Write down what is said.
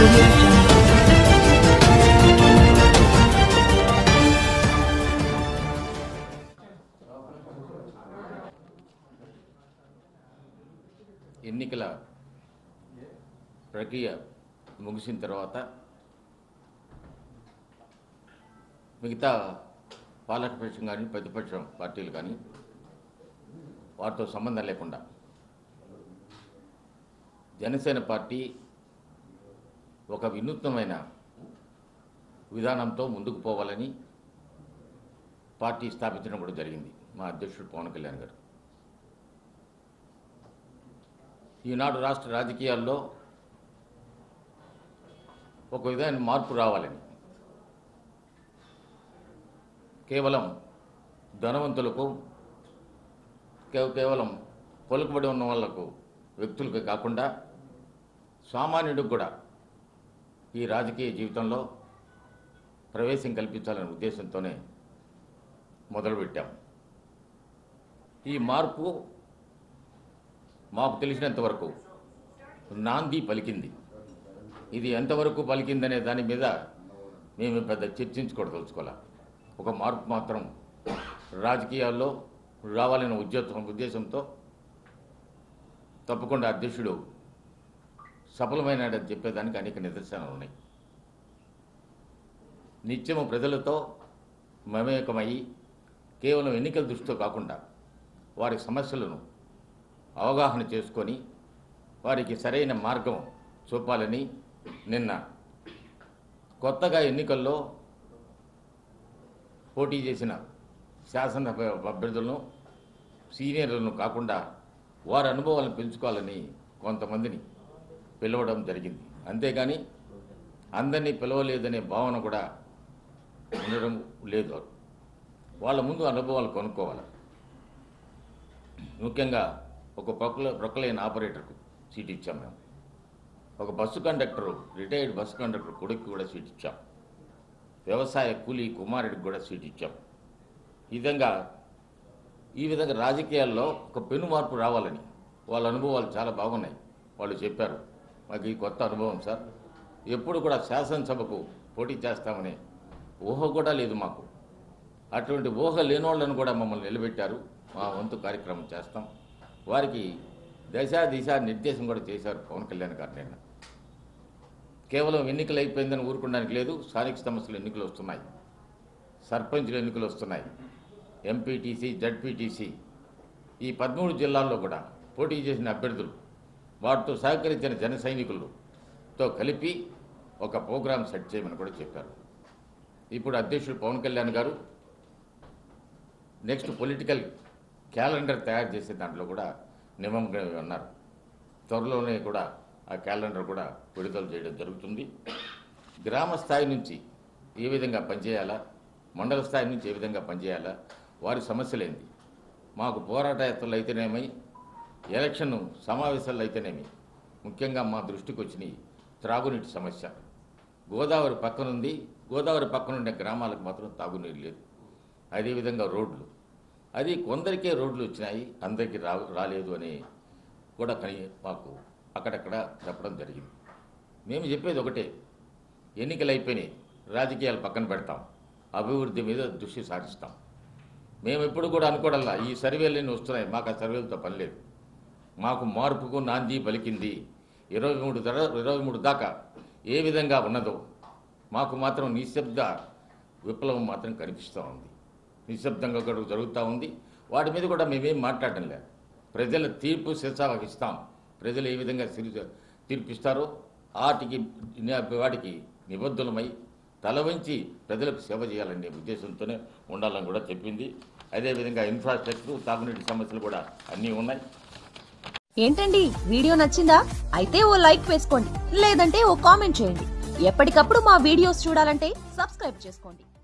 audio jungle. ఎన్నికల ప్రక్రియ ముగిసిన తర్వాత మిగతా పాలకపక్షం కానీ ప్రతిపక్షం పార్టీలు కానీ వారితో సంబంధం లేకుండా జనసేన పార్టీ ఒక వినూత్నమైన విధానంతో ముందుకు పోవాలని పార్టీ స్థాపించడం కూడా జరిగింది మా అధ్యక్షుడు పవన్ కళ్యాణ్ గారు ఈనాడు రాష్ట్ర రాజకీయాల్లో ఒక విధమైన మార్పు రావాలని కేవలం ధనవంతులకు కే- కేవలం పలుకుబడి ఉన్న వాళ్లకు వ్యక్తులకు కాకుండా సామాన్యుడికి కూడా ఈ రాజకీయ జీవితంలో ప్రవేశం కల్పించాలనే ఉద్దేశంతోనే మొదలుపెట్టాం ఈ మార్పు మాకు తెలిసినంత వరకు నాంది పలికింది ఇది ఎంతవరకు పలికిందనే దాని మీద మేము పెద్ద చర్చించుకోదలుచుకోలే ఒక మార్పు మాత్రం రాజకీయాల్లో రావాలనే ఉద్దేశం ఉద్దేశంతో తప్పకుండా అధ్యక్షుడు సఫలమైనాడని చెప్పేదానికి అనేక నిదర్శనాలు ఉన్నాయి నిత్యము ప్రజలతో మమేకమయ్యి కేవలం ఎన్నికల దృష్టితో కాకుండా వారి సమస్యలను అవగాహన చేసుకొని వారికి సరైన మార్గం చూపాలని నిన్న కొత్తగా ఎన్నికల్లో పోటీ చేసిన శాసన అభ్యర్థులను సీనియర్లను కాకుండా వారి అనుభవాలను పెంచుకోవాలని కొంతమందిని పిలవడం జరిగింది అంతేగాని అందరినీ పిలవలేదనే భావన కూడా ఉండడం లేదు వాళ్ళ ముందు అనుభవాలు కొనుక్కోవాలి ముఖ్యంగా ఒక ప్రొక్ల ప్రొక్లైన్ ఆపరేటర్కు సీట్ ఇచ్చాం మేము ఒక bus conductor retired bus conductor కొడుకు కూడా సీట్ ఇచ్చాం వ్యవసాయ కూలీ కుమారుడికి కూడా సీట్ ఇచ్చాం ఈ విధంగా ఈ విధంగా రాజకీయాల్లో ఒక పెను మార్పు రావాలని వాళ్ళ అనుభవాలు చాలా బాగున్నాయి వాళ్ళు చెప్పారు మాకు ఈ కొత్త అనుభవం సార్ ఎప్పుడు కూడా శాసనసభకు పోటీ చేస్తామనే ఊహ కూడా లేదు మాకు అటువంటి ఊహ లేనోళ్ళను కూడా మమ్మల్ని నిలబెట్టారు మా వంతు కార్యక్రమం చేస్తాం వారికి దశ దిశ నిర్దేశం కూడా చేశారు పవన్ కళ్యాణ్ గారు నిన్న కేవలం ఎన్నికలు అయిపోయిందని ఊరుకోవడానికి లేదు స్థానిక సమస్యలు ఎన్నికలు వస్తున్నాయి సర్పంచులు ఎన్నికలు వస్తున్నాయి ఎంపీటీసీ జడ్పీటీసీ ఈ పదమూడు జిల్లాల్లో కూడా పోటీ చేసిన అభ్యర్థులు వాటితో సహకరించిన జన సైనికులతో కలిపి ఒక ప్రోగ్రాం సెట్ చేయమని కూడా చెప్పారు ఇప్పుడు అధ్యక్షుడు పవన్ కళ్యాణ్ గారు నెక్స్ట్ పొలిటికల్ క్యాలెండర్ తయారు చేసే దాంట్లో కూడా నిమగ్నమై ఉన్నారు త్వరలోనే కూడా ఆ క్యాలెండర్ కూడా విడుదల చేయడం జరుగుతుంది గ్రామ స్థాయి నుంచి ఏ విధంగా పనిచేయాలా మండల స్థాయి నుంచి ఏ విధంగా పనిచేయాలా వారి సమస్యలేంది మాకు పోరాట యాత్రలు అయితేనేమి ఎలక్షన్ సమావేశాలు అయితేనేమి ముఖ్యంగా మా దృష్టికి వచ్చినాయి త్రాగునీటి సమస్య గోదావరి పక్కనుంది గోదావరి పక్కనుండే గ్రామాలకు మాత్రం తాగునీరు లేదు అదేవిధంగా రోడ్లు అది కొందరికే రోడ్లు వచ్చినాయి అందరికీ రా రాలేదు అని కూడా కని మాకు అక్కడక్కడ చెప్పడం జరిగింది మేము చెప్పేది ఒకటే ఎన్నికలు అయిపోయినాయి రాజకీయాలు పక్కన పెడతాం అభివృద్ధి మీద దృష్టి సారిస్తాం మేము ఎప్పుడు కూడా అనుకోవడంలా ఈ సర్వేలు వస్తున్నాయి మాకు ఆ సర్వేలతో పని లేదు మాకు మార్పుకు నాంది పలికింది ఇరవై మూడు ధర ఇరవై మూడు దాకా ఏ విధంగా ఉన్నదో మాకు మాత్రం నిశ్శబ్ద విప్లవం మాత్రం కనిపిస్తూ ఉంది నిశ్శబ్దంగా కూడా జరుగుతూ ఉంది వాటి మీద కూడా మేమేం మాట్లాడడం లేదు ప్రజల తీర్పు శిక్షావహిస్తాం ప్రజలు ఏ విధంగా సిరి- తీర్పిస్తారో వాటికి వాటికి నిబద్ధులమై తల వంచి ప్రజలకు సేవ చేయాలనే ఉద్దేశంతోనే ఉండాలని కూడా చెప్పింది అదేవిధంగా ఇన్ఫ్రాస్ట్రక్చర్ తాగునీటి సమస్యలు కూడా అన్నీ ఉన్నాయి ఏంటండి వీడియో నచ్చిందా అయితే ఓ లైక్ వేసుకోండి లేదంటే ఓ కామెంట్ చేయండి ఎప్పటికప్పుడు మా వీడియోస్ చూడాలంటే సబ్స్క్రైబ్ చేసుకోండి